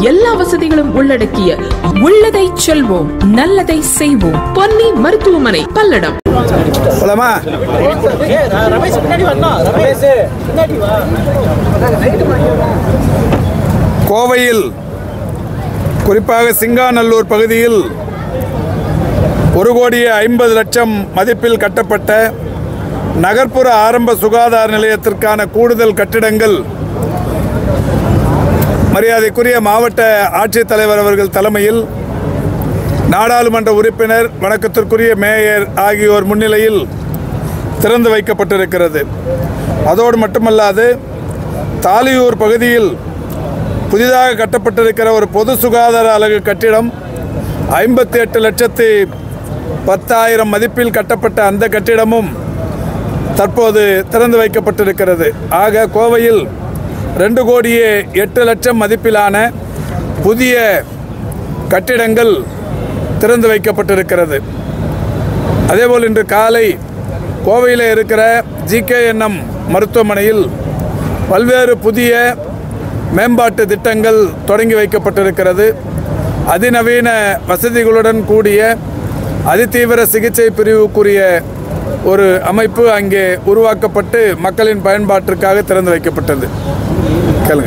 எல்லா வசதிகளும் உள்ளடக்கிய உள்ளதை செல்வோம் நல்லதை செய்வோம் பொன்னி மருத்துவமனை பல்லடம் போலாமா கோவையில் குறிப்பாக சிங்காநல்லூர் பகுதியில் ஒரு கோடியே ஐம்பது லட்சம் மதிப்பில் கட்டப்பட்ட நகர்ப்புற ஆரம்ப சுகாதார நிலையத்திற்கான கூடுதல் கட்டிடங்கள் மரியாதைக்குரிய மாவட்ட ஆட்சித்தலைவர் அவர்கள் தலைமையில் நாடாளுமன்ற உறுப்பினர் வணக்கத்திற்குரிய மேயர் ஆகியோர் முன்னிலையில் திறந்து வைக்கப்பட்டிருக்கிறது அதோடு மட்டுமல்லாது தாலியூர் பகுதியில் புதிதாக கட்டப்பட்டிருக்கிற ஒரு பொது சுகாதார அலகு கட்டிடம் ஐம்பத்தி எட்டு லட்சத்தி பத்தாயிரம் மதிப்பில் கட்டப்பட்ட அந்த கட்டிடமும் தற்போது திறந்து வைக்கப்பட்டிருக்கிறது ஆக கோவையில் ரெண்டு கோடியே எட்டு லட்சம் மதிப்பிலான புதிய கட்டிடங்கள் திறந்து வைக்கப்பட்டிருக்கிறது அதேபோல் இன்று காலை கோவையில் இருக்கிற ஜிகேஎன்எம் மருத்துவமனையில் பல்வேறு புதிய மேம்பாட்டு திட்டங்கள் தொடங்கி வைக்கப்பட்டிருக்கிறது அதிநவீன வசதிகளுடன் கூடிய அதிதீவிர சிகிச்சை பிரிவுக்குரிய ஒரு அமைப்பு அங்கே உருவாக்கப்பட்டு மக்களின் பயன்பாட்டிற்காக திறந்து வைக்கப்பட்டது கேளுங்க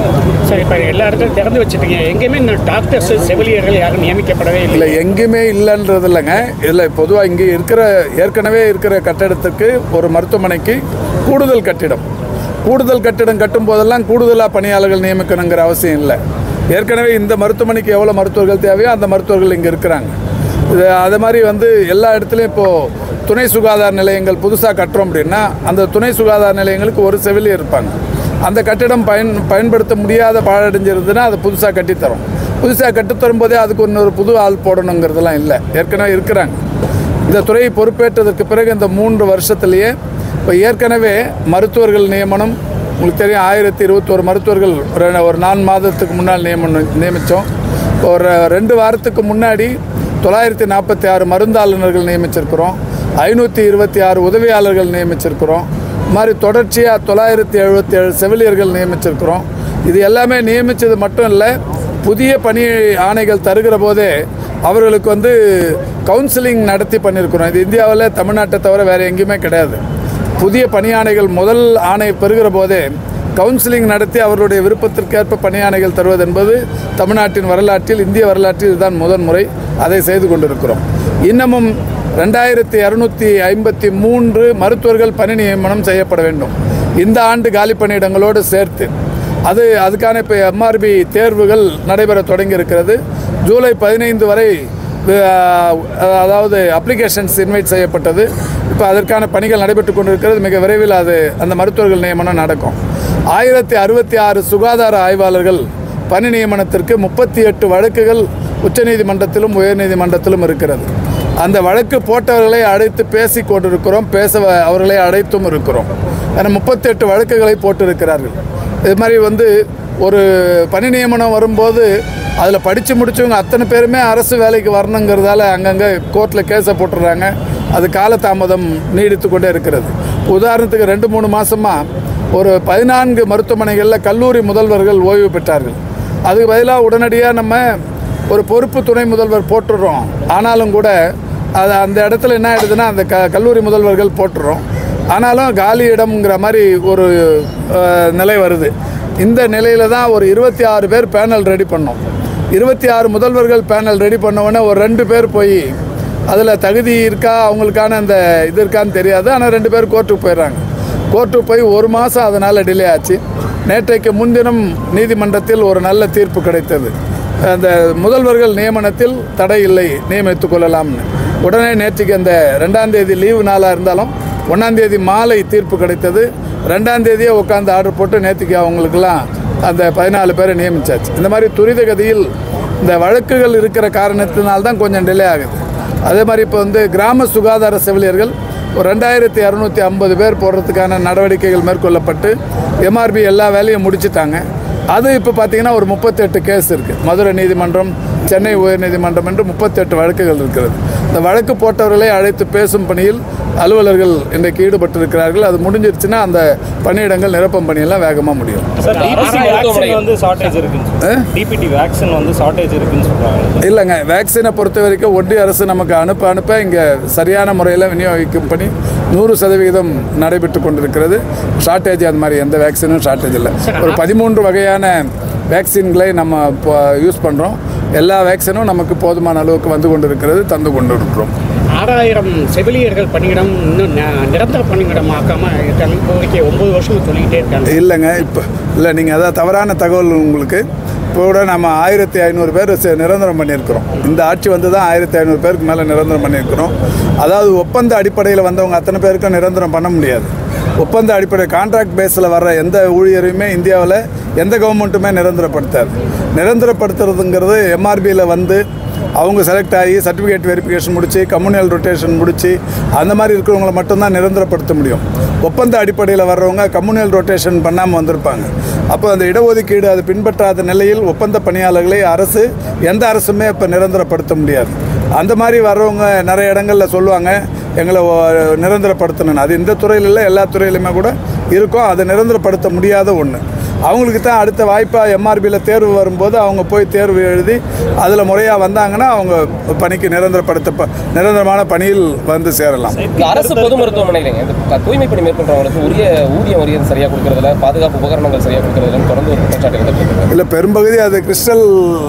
சரி இப்போ எல்லா இடத்துலையும் திறந்து வச்சுட்டீங்க எங்கேயுமே இந்த டாக்டர்ஸ் செவிலியர்கள் யாரும் நியமிக்கப்படவே இல்லை இல்லை எங்கேயுமே இல்லைன்றது இல்லைங்க இதில் பொதுவாக இங்கே இருக்கிற ஏற்கனவே இருக்கிற கட்டடத்துக்கு ஒரு மருத்துவமனைக்கு கூடுதல் கட்டிடம் கூடுதல் கட்டிடம் கட்டும் போதெல்லாம் கூடுதலாக பணியாளர்கள் நியமிக்கணுங்கிற அவசியம் இல்லை ஏற்கனவே இந்த மருத்துவமனைக்கு எவ்வளோ மருத்துவர்கள் தேவையோ அந்த மருத்துவர்கள் இங்கே இருக்கிறாங்க இது அது மாதிரி வந்து எல்லா இடத்துலையும் இப்போது துணை சுகாதார நிலையங்கள் புதுசாக கட்டுறோம் அப்படின்னா அந்த துணை சுகாதார நிலையங்களுக்கு ஒரு செவிலியர் இருப்பாங்க அந்த கட்டிடம் பயன் பயன்படுத்த முடியாத பாழடைஞ்சிருந்ததுன்னா அதை புதுசாக கட்டித்தரோம் புதுசாக கட்டித்தரும் போதே அதுக்கு இன்னொரு புது ஆள் போடணுங்கிறதெல்லாம் இல்லை ஏற்கனவே இருக்கிறாங்க இந்த துறையை பொறுப்பேற்றதற்கு பிறகு இந்த மூன்று வருஷத்துலேயே இப்போ ஏற்கனவே மருத்துவர்கள் நியமனம் உங்களுக்கு தெரியும் ஆயிரத்தி இருபத்தோரு மருத்துவர்கள் ஒரு ஒரு நான்கு மாதத்துக்கு முன்னால் நியமனம் நியமித்தோம் ஒரு ரெண்டு வாரத்துக்கு முன்னாடி தொள்ளாயிரத்தி நாற்பத்தி ஆறு மருந்தாளுநர்கள் நியமிச்சிருக்கிறோம் ஐநூற்றி இருபத்தி ஆறு உதவியாளர்கள் நியமிச்சிருக்கிறோம் இது மாதிரி தொடர்ச்சியாக தொள்ளாயிரத்தி எழுபத்தி ஏழு செவிலியர்கள் நியமிச்சிருக்கிறோம் இது எல்லாமே நியமித்தது மட்டும் இல்லை புதிய பணி ஆணைகள் தருகிற போதே அவர்களுக்கு வந்து கவுன்சிலிங் நடத்தி பண்ணியிருக்கிறோம் இது இந்தியாவில் தமிழ்நாட்டை தவிர வேறு எங்கேயுமே கிடையாது புதிய பணி ஆணைகள் முதல் ஆணை பெறுகிற போதே கவுன்சிலிங் நடத்தி அவர்களுடைய விருப்பத்திற்கேற்ப பணி ஆணைகள் தருவது என்பது தமிழ்நாட்டின் வரலாற்றில் இந்திய வரலாற்றில் இதுதான் முதன் முறை அதை செய்து கொண்டிருக்கிறோம் இன்னமும் ரெண்டாயிரத்தி இரநூத்தி ஐம்பத்தி மூன்று மருத்துவர்கள் பணி நியமனம் செய்யப்பட வேண்டும் இந்த ஆண்டு காலி பணியிடங்களோடு சேர்த்து அது அதுக்கான இப்போ எம்ஆர்பி தேர்வுகள் நடைபெற தொடங்கி இருக்கிறது ஜூலை பதினைந்து வரை அஹ், அதாவது அப்ளிகேஷன்ஸ் இன்வைட் செய்யப்பட்டது இப்போ அதற்கான பணிகள் நடைபெற்று கொண்டிருக்கிறது மிக விரைவில் அது அந்த மருத்துவர்கள் நியமனம் நடக்கும் ஆயிரத்தி அறுபத்தி ஆறு சுகாதார ஆய்வாளர்கள் பணி நியமனத்திற்கு முப்பத்தி எட்டு வழக்குகள் உச்சநீதிமன்றத்திலும் உயர்நீதிமன்றத்திலும் இருக்கிறது அந்த வழக்கு போட்டவர்களை அழைத்து பேசி கொண்டிருக்கிறோம் பேச வ- அவர்களை அழைத்தும் இருக்கிறோம் ஏன்னா முப்பத்தெட்டு வழக்குகளை போட்டிருக்கிறார்கள் இது மாதிரி வந்து ஒரு பணி நியமனம் வரும்போது அதில் படித்து முடிச்சவங்க அத்தனை பேருமே அரசு வேலைக்கு வரணுங்கிறதால அங்கங்கே கோர்ட்டில் கேஸை போட்டுடுறாங்க அது காலதாமதம் நீடித்து கொண்டே இருக்கிறது உதாரணத்துக்கு ரெண்டு மூணு மாதமாக ஒரு பதினான்கு மருத்துவமனைகளில் கல்லூரி முதல்வர்கள் ஓய்வு பெற்றார்கள் அதுக்கு பதிலாக உடனடியாக நம்ம ஒரு பொறுப்பு துணை முதல்வர் போட்டுடுறோம் ஆனாலும் கூட அது அந்த இடத்துல என்ன ஆயிடுதுன்னா அந்த க கல்லூரி முதல்வர்கள் போட்டுடுறோம் ஆனாலும் காலி இடம்ங்கிற மாதிரி ஒரு அஹ், நிலை வருது இந்த நிலையில தான் ஒரு இருபத்தி ஆறு பேர் பேனல் ரெடி பண்ணோம் இருபத்தி ஆறு முதல்வர்கள் பேனல் ரெடி பண்ண உடனே ஒரு ரெண்டு பேர் போய் அதில் தகுதி இருக்கா அவங்களுக்கான அந்த இது இருக்கான்னு தெரியாது ஆனால் ரெண்டு பேர் கோர்ட்டுக்கு போயிடுறாங்க கோர்ட்டுக்கு போய் ஒரு மாதம் அதனால் டிலே ஆச்சு நேற்றைக்கு முன்தினம் நீதிமன்றத்தில் ஒரு நல்ல தீர்ப்பு கிடைத்தது அந்த முதல்வர்கள் நியமனத்தில் தடை இல்லை நியமித்துக் கொள்ளலாம்னு உடனே நேற்றுக்கு அந்த ரெண்டாம் தேதி லீவு நாளாக இருந்தாலும் ஒன்றாம் தேதி மாலை தீர்ப்பு கிடைத்தது ரெண்டாம் தேதியே உட்காந்து ஆர்டர் போட்டு நேற்றுக்கு அவங்களுக்கெல்லாம் அந்த பதினாலு பேரை நியமிச்சாச்சு இந்த மாதிரி துரித கதியில் இந்த வழக்குகள் இருக்கிற காரணத்தினால்தான் கொஞ்சம் டிலே ஆகுது அதே மாதிரி இப்போ வந்து கிராம சுகாதார செவிலியர்கள் ஒரு ரெண்டாயிரத்தி இரநூத்தி ஐம்பது பேர் போடுறதுக்கான நடவடிக்கைகள் மேற்கொள்ளப்பட்டு எம்ஆர்பி எல்லா வேலையும் முடிச்சிட்டாங்க அது இப்போ பார்த்தீங்கன்னா ஒரு முப்பத்தெட்டு கேஸ் இருக்குது மதுரை நீதிமன்றம் சென்னை உயர்நீதிமன்றம் என்று முப்பத்தெட்டு வழக்குகள் இருக்கிறது இந்த வழக்கு போட்டவர்களை அழைத்து பேசும் பணியில் அலுவலர்கள் இன்றைக்கு ஈடுபட்டிருக்கிறார்கள் அது முடிஞ்சிருச்சுன்னா அந்த பணியிடங்கள் நிரப்பும் பணியெல்லாம் வேகமாக முடியும் சார் டிபிடி வேக்சின் வந்து ஷார்ட்டேஜ் இருக்குன்னு சொல்றாங்க டிபிடி வேக்சின் வந்து ஷார்ட்டேஜ் இருக்குன்னு சொல்றாங்க இல்லைங்க வேக்சினை பொறுத்த வரைக்கும் ஒன்றிய அரசு நமக்கு அனுப்ப அனுப்ப இங்கே சரியான முறையில் விநியோகிக்கும் பணி நூறு சதவீதம் நடைபெற்று கொண்டிருக்கிறது ஷார்ட்டேஜ் அந்த மாதிரி எந்த வேக்சினும் ஷார்ட்டேஜ் இல்லை ஒரு பதிமூன்று வகையான வேக்சின்களை நம்ம இப்போ யூஸ் பண்ணுறோம் எல்லா வேக்சினும் நமக்கு போதுமான அளவுக்கு வந்து கொண்டிருக்கிறது தந்து கொண்டு இருக்கிறோம் ஆறாயிரம் செவிலியர்கள் பணியிடம் இன்னும் ந- நிரந்தர பணியிடம் ஆக்காம இருக்காங்க இப்போ வரைக்கும் ஒன்பது வருஷம் சொல்லிக்கிட்டே இருக்காங்க இல்லைங்க இப்போ இல்லை நீங்கள் அதான் தவறான தகவல் உங்களுக்கு இப்போ கூட நம்ம ஆயிரத்தி ஐநூறு பேர் சே- நிரந்தரம் பண்ணியிருக்கிறோம் இந்த ஆட்சி வந்து தான் ஆயிரத்தி ஐநூறு பேருக்கு மேலே நிரந்தரம் பண்ணியிருக்கிறோம் அதாவது ஒப்பந்த அடிப்படையில் வந்தவங்க அத்தனை பேருக்கும் நிரந்தரம் பண்ண முடியாது ஒப்பந்த அடிப்படை கான்ட்ராக்ட் பேஸில் வர்ற எந்த ஊழியரையுமே இந்தியாவில் எந்த கவர்மெண்ட்டுமே நிரந்தரப்படுத்தாது நிரந்தரப்படுத்துறதுங்கிறது எம்ஆர்பியில் வந்து அவங்க செலக்ட் ஆகி சர்டிஃபிகேட் வெரிஃபிகேஷன் முடிச்சு கம்யூனல் ரொட்டேஷன் முடிச்சு அந்த மாதிரி இருக்கிறவங்கள மட்டும்தான் நிரந்தரப்படுத்த முடியும் ஒப்பந்த அடிப்படையில் வர்றவங்க கம்யூனல் ரொட்டேஷன் பண்ணாமல் வந்திருப்பாங்க அப்போ அந்த இடஒதுக்கீடு அது பின்பற்றாத நிலையில் ஒப்பந்த பணியாளர்களை அரசு எந்த அரசுமே இப்போ நிரந்தரப்படுத்த முடியாது அந்த மாதிரி வர்றவங்க நிறைய இடங்களில் சொல்லுவாங்க எங்களை ஒ- நிரந்தரப்படுத்தணும்னு அது இந்த துறையில் இல்லை எல்லா துறையிலுமே கூட இருக்கும் அதை நிரந்தரப்படுத்த முடியாத ஒன்று அவங்களுக்கு தான் அடுத்த வாய்ப்பாக எம்ஆர்பியில் தேர்வு வரும்போது அவங்க போய் தேர்வு எழுதி அதில் முறையாக வந்தாங்கன்னா அவங்க பணிக்கு நிரந்தரப்படுத்த ப- நிரந்தரமான பணியில் வந்து சேரலாம் இந்த அரசு பொது மருத்துவமனையிலங்க இந்த க- தூய்மை பணி மேற்கொள்றவங்களுக்கு உரிய ஊதியம் உரிய சரியாக கொடுக்கறதில்ல பாதுகாப்பு உபகரணங்கள் சரியாக கொடுக்கறதில்லன்னு தொடர்ந்து ஒரு குற்றச்சாட்டு இருந்துட்டு இல்லை பெரும்பகுதி அது கிறிஸ்டல்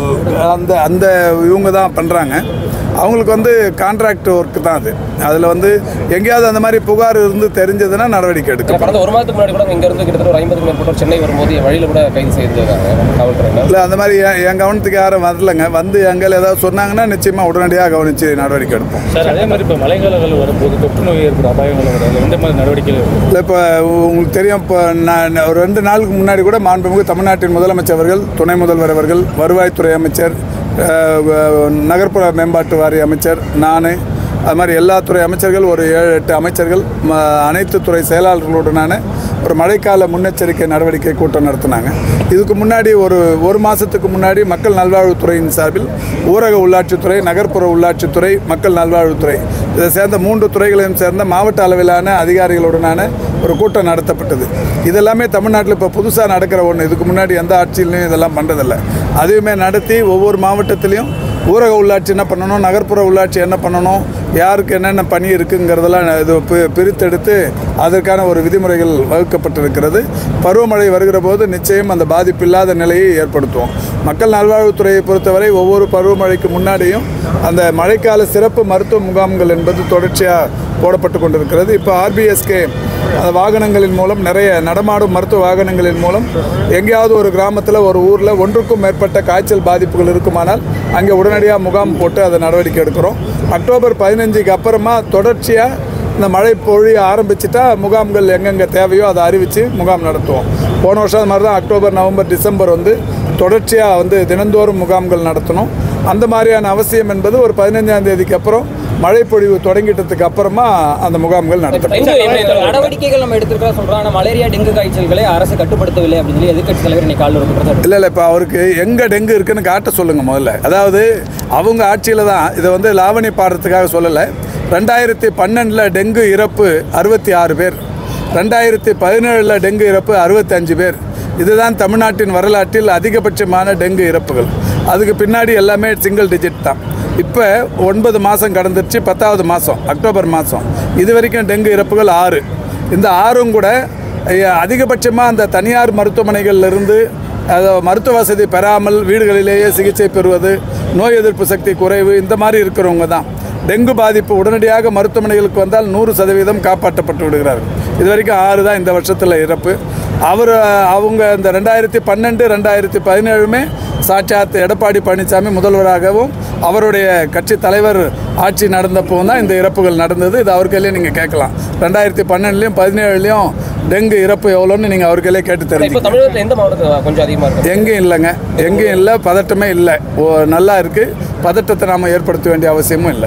அந்த அந்த இவங்க தான் பண்ணுறாங்க அவங்களுக்கு வந்து கான்ட்ராக்ட் ஒர்க் தான் அது அதில் வந்து எங்கேயாவது அந்த மாதிரி புகார் இருந்து தெரிஞ்சதுன்னா நடவடிக்கை எடுக்கப்படும் கடந்த ஒரு மாதத்துக்கு முன்னாடி கூட இங்க இருந்து கிட்டத்தட்ட ஒரு ஐம்பதுக்கு மேற்பட்டோர் சென்னை வரும்போது வழியில கூட கைது செய்திருக்காங்க காவல்துறையினர் இல்லை அந்த மாதிரி என் என் கவனத்துக்கு யாரும் வரலங்க வந்து எங்களை ஏதாவது சொன்னாங்கன்னா நிச்சயமாக உடனடியாக கவனித்து நடவடிக்கை எடுப்போம் சார் அதே மாதிரி இப்போ மழைக்காலங்கள் வரும்போது தொற்று நோய் ஏற்படும் அபாயங்கள் வருது எந்த மாதிரி நடவடிக்கைகள் இருக்கும் இல்லை இப்போ உங்களுக்கு தெரியும் இப்போ நான் ஒரு ரெண்டு நாளுக்கு முன்னாடி கூட மாண்புமிகு தமிழ்நாட்டின் முதலமைச்சர் அவர்கள் துணை முதல்வர் அவர்கள் வருவாய்த்துறை அமைச்சர் அஹ், வ- நகர்ப்புற மேம்பாட்டு வாரிய அமைச்சர் நான் அது மாதிரி எல்லா துறை அமைச்சர்கள் ஒரு ஏழு எட்டு அமைச்சர்கள் ம- அனைத்து துறை செயலாளர்களுடனான ஒரு மழைக்கால முன்னெச்சரிக்கை நடவடிக்கை கூட்டம் நடத்தினாங்க இதுக்கு முன்னாடி ஒரு ஒரு மாதத்துக்கு முன்னாடி மக்கள் நல்வாழ்வுத்துறையின் சார்பில் ஊரக உள்ளாட்சித்துறை நகர்ப்புற உள்ளாட்சித்துறை மக்கள் நல்வாழ்வுத்துறை இதை சேர்ந்த மூன்று துறைகளையும் சேர்ந்த மாவட்ட அளவிலான அதிகாரிகளுடனான ஒரு கூட்டம் நடத்தப்பட்டது இதெல்லாமே தமிழ்நாட்டில் இப்போ புதுசாக நடக்கிற ஒன்று இதுக்கு முன்னாடி எந்த ஆட்சியிலையும் இதெல்லாம் பண்ணுறதில்ல அதையுமே நடத்தி ஒவ்வொரு மாவட்டத்திலையும் ஊரக உள்ளாட்சி என்ன பண்ணணும் நகர்ப்புற உள்ளாட்சி என்ன பண்ணணும் யாருக்கு என்னென்ன பணி இருக்குங்கிறதெல்லாம் இது பி- பிரித்தெடுத்து அதற்கான ஒரு விதிமுறைகள் வகுக்கப்பட்டிருக்கிறது பருவமழை வருகிற போது நிச்சயம் அந்த பாதிப்பு இல்லாத நிலையை ஏற்படுத்துவோம் மக்கள் நல்வாழ்வுத்துறையை பொறுத்தவரை ஒவ்வொரு பருவமழைக்கு முன்னாடியும் அந்த மழைக்கால சிறப்பு மருத்துவ முகாம்கள் என்பது தொடர்ச்சியாக போடப்பட்டு கொண்டிருக்கிறது இப்போ ஆர்பிஎஸ்கே அந்த வாகனங்களின் மூலம் நிறைய நடமாடும் மருத்துவ வாகனங்களின் மூலம் எங்கேயாவது ஒரு கிராமத்தில் ஒரு ஊரில் ஒன்றுக்கும் மேற்பட்ட காய்ச்சல் பாதிப்புகள் இருக்குமானால் அங்கே உடனடியாக முகாம் போட்டு அதை நடவடிக்கை எடுக்கிறோம் அக்டோபர் பதினஞ்சுக்கு அப்புறமா தொடர்ச்சியாக இந்த மழை பொழிய ஆரம்பிச்சிட்டா முகாம்கள் எங்கெங்கே தேவையோ அதை அறிவித்து முகாம் நடத்துவோம் போன வருஷம் அது மாதிரி தான் அக்டோபர் நவம்பர் டிசம்பர் வந்து தொடர்ச்சியாக வந்து தினந்தோறும் முகாம்கள் நடத்தணும் அந்த மாதிரியான அவசியம் என்பது ஒரு பதினஞ்சாம் தேதிக்கு அப்புறம் மழை பொழிவு தொடங்கிட்டதுக்கு அப்புறமா அந்த முகாம்கள் நடத்தணும் நடவடிக்கைகள் நம்ம எடுத்திருக்கா சொல்றோம் ஆனா மலேரியா டெங்கு காய்ச்சல்களை அரசு கட்டுப்படுத்தவில்லை அப்படின்னு சொல்லி எதிர்க்கட்சி தலைவர் இன்னைக்கு காலையில் ஒரு குற்றச்சாட்டு இல்லை இல்லை இப்போ அவருக்கு எங்கே டெங்கு இருக்குன்னு காட்ட சொல்லுங்கள் முதல்ல அதாவது அவங்க ஆட்சியில் தான் இதை வந்து லாவணி பாடுறதுக்காக சொல்லலை ரெண்டாயிரத்தி பன்னெண்டில் டெங்கு இறப்பு அறுபத்தி ஆறு பேர் ரெண்டாயிரத்தி பதினேழில் டெங்கு இறப்பு அறுபத்தஞ்சு பேர் இதுதான் தமிழ்நாட்டின் வரலாற்றில் அதிகபட்சமான டெங்கு இறப்புகள் அதுக்கு பின்னாடி எல்லாமே சிங்கிள் டிஜிட் தான் இப்போ ஒன்பது மாதம் கடந்துருச்சு பத்தாவது மாதம் அக்டோபர் மாதம் இது வரைக்கும் டெங்கு இறப்புகள் ஆறு இந்த ஆறும் கூட அதிகபட்சமாக அந்த தனியார் மருத்துவமனைகள்ல இருந்து அதை மருத்துவ வசதி பெறாமல் வீடுகளிலேயே சிகிச்சை பெறுவது நோய் எதிர்ப்பு சக்தி குறைவு இந்த மாதிரி இருக்கிறவங்க தான் டெங்கு பாதிப்பு உடனடியாக மருத்துவமனைகளுக்கு வந்தால் நூறு சதவீதம் காப்பாற்றப்பட்டு விடுகிறார்கள் இது வரைக்கும் ஆறு தான் இந்த வருஷத்தில் இறப்பு அவர் அவங்க இந்த ரெண்டாயிரத்தி பன்னெண்டு ரெண்டாயிரத்தி பதினேழுமே சாட்சாத் எடப்பாடி பழனிசாமி முதல்வராகவும் அவருடைய கட்சி தலைவர் ஆட்சி நடந்தப்போ தான் இந்த இறப்புகள் நடந்தது இது அவர் கையிலே நீங்கள் கேட்கலாம் ரெண்டாயிரத்தி பன்னெண்டுலேயும் பதினேழுலையும் டெங்கு இறப்பு எவ்வளோன்னு நீங்கள் அவர் கையிலே கேட்டு இப்போ தெரிஞ்சுக்கலாம் தமிழகத்தில் எந்த மாவட்டத்தில் கொஞ்சம் அதிகமாக இருக்கு எங்கேயும் இல்லைங்க எங்கேயும் இல்லை பதட்டமே இல்லை ஓ நல்லா இருக்குது பதட்டத்தை நாம் ஏற்படுத்த வேண்டிய அவசியமும் இல்லை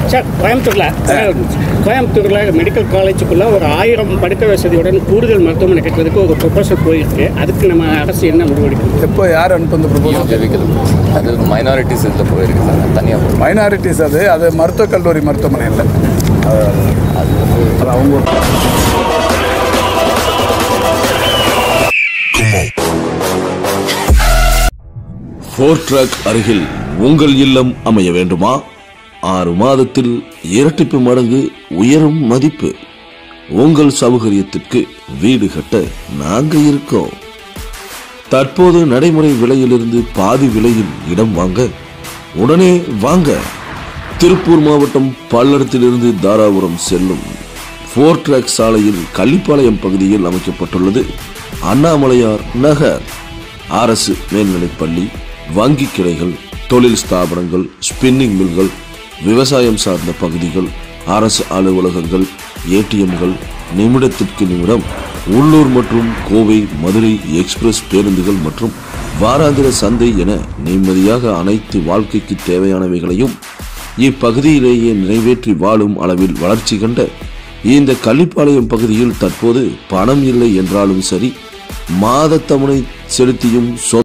சார் கோயம்புத்தூரில் கோயம்புத்தூரில் மெடிக்கல் காலேஜுக்குள்ள ஒரு ஆயிரம் படுக்கை வசதியுடன் கூடுதல் மருத்துவமனை கட்டுறதுக்கு ஒரு ப்ரொபோசல் போயிருக்கு அதுக்கு நம்ம அரசு என்ன முடிவெடுக்கும் எப்போ யார் அனுப்புந்த ப்ரொபோசல் தெரிவிக்கிறது அது மைனாரிட்டிஸ் இதில் போயிருக்கு சார் தனியாக மைனாரிட்டிஸ் அது அது மருத்துவக் கல்லூரி மருத்துவமனை இல்லை அது அவங்க ஃபோர் ட்ரக் அருகில் உங்கள் இல்லம் அமைய வேண்டுமா ஆறு மாதத்தில் இரட்டிப்பு மடங்கு உயரும் மதிப்பு உங்கள் சௌகரியத்திற்கு வீடு கட்ட நாங்க இருக்கோம் தற்போது நடைமுறை விலையிலிருந்து பாதி விலையில் இடம் வாங்க உடனே வாங்க திருப்பூர் மாவட்டம் பல்லடத்திலிருந்து தாராபுரம் செல்லும் ஃபோர் ட்ராக் சாலையில் கள்ளிப்பாளையம் பகுதியில் அமைக்கப்பட்டுள்ளது அண்ணாமலையார் நகர் அரசு மேல்நிலைப்பள்ளி வங்கி கிளைகள் தொழில் ஸ்தாபனங்கள் ஸ்பின்னிங் மில்கள் விவசாயம் சார்ந்த பகுதிகள் அரசு அலுவலகங்கள் ஏடிஎம்கள் நிமிடத்திற்கு நிமிடம் உள்ளூர் மற்றும் கோவை மதுரை எக்ஸ்பிரஸ் பேருந்துகள் மற்றும் வாராந்திர சந்தை என நிம்மதியாக அனைத்து வாழ்க்கைக்கு தேவையானவைகளையும் இப்பகுதியிலேயே நிறைவேற்றி வாழும் அளவில் வளர்ச்சி கண்ட இந்த கள்ளிப்பாளையம் பகுதியில் தற்போது பணம் இல்லை என்றாலும் சரி மாதத்தவணை செலுத்தியும் சொந்த